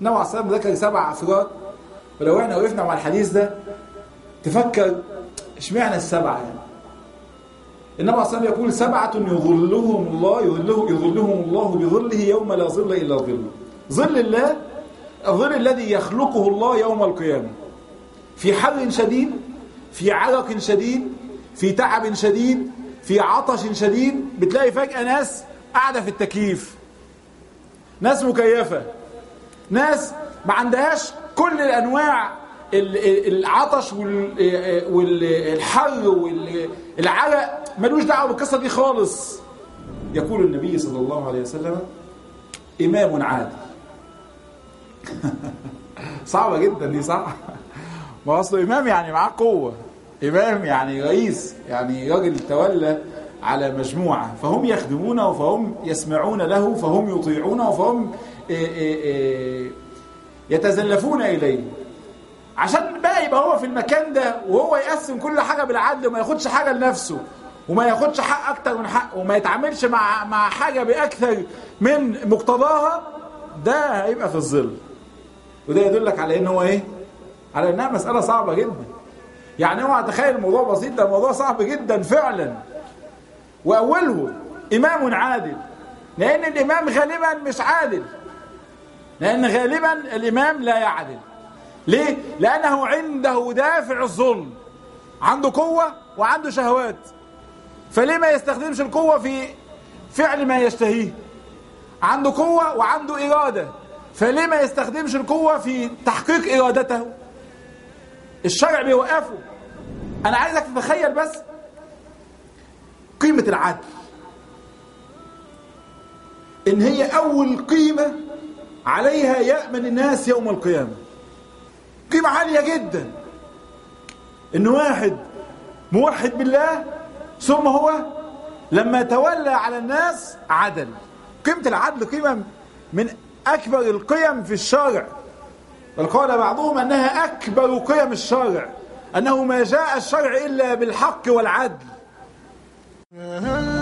النبي عليه الصلاة والسلام ذكر سبع أفراد ولو احنا وقفنا مع الحديث ده تفكر اشمعنى السبعة يعني النبي عليه الصلاة والسلام يقول سبعة يظلهم الله يظله يظلهم الله بظله يوم لا ظل إلا ظله ظل الله الظل الذي يخلقه الله يوم القيامة في حر شديد في عرق شديد في تعب شديد في عطش شديد بتلاقي فجأة ناس قاعدة في التكييف ناس مكيفة ناس ما عندهاش كل الأنواع العطش والحر والعرق ملوش دعوة بالقصة دي خالص يقول النبي صلى الله عليه وسلم إمام عادل صعبة جدا دي صح ما أصله إمام يعني معاه قوة إمام يعني رئيس يعني راجل تولى على مجموعة فهم يخدمونه فهم يسمعون له فهم يطيعونه فهم يتزلفون إليه عشان بقى يبقى هو في المكان ده وهو يقسم كل حاجة بالعدل وما ياخدش حاجة لنفسه وما ياخدش حق أكتر من حقه وما يتعاملش مع مع حاجة بأكثر من مقتضاها ده هيبقى في الظل وده يدلك على ان هو ايه على انها مسألة صعبة جدا يعني اوعى تخيل الموضوع بسيط ده موضوع صعب جدا فعلا واوله امام عادل لان الامام غالبا مش عادل لان غالبا الامام لا يعدل ليه لانه عنده دافع الظلم عنده قوة وعنده شهوات فليه ما يستخدمش القوة في فعل ما يشتهيه عنده قوة وعنده إرادة فليه ما يستخدمش القوة في تحقيق إرادته الشرع بيوقفه أنا عايزك تتخيل بس قيمة العدل إن هي أول قيمة عليها يأمن الناس يوم القيامة قيمة عالية جدا إن واحد موحد بالله ثم هو لما تولى على الناس عدل قيمة العدل قيمة من أكبر القيم في الشارع بل قال بعضهم أنها أكبر قيم الشارع أنه ما جاء الشرع إلا بالحق والعدل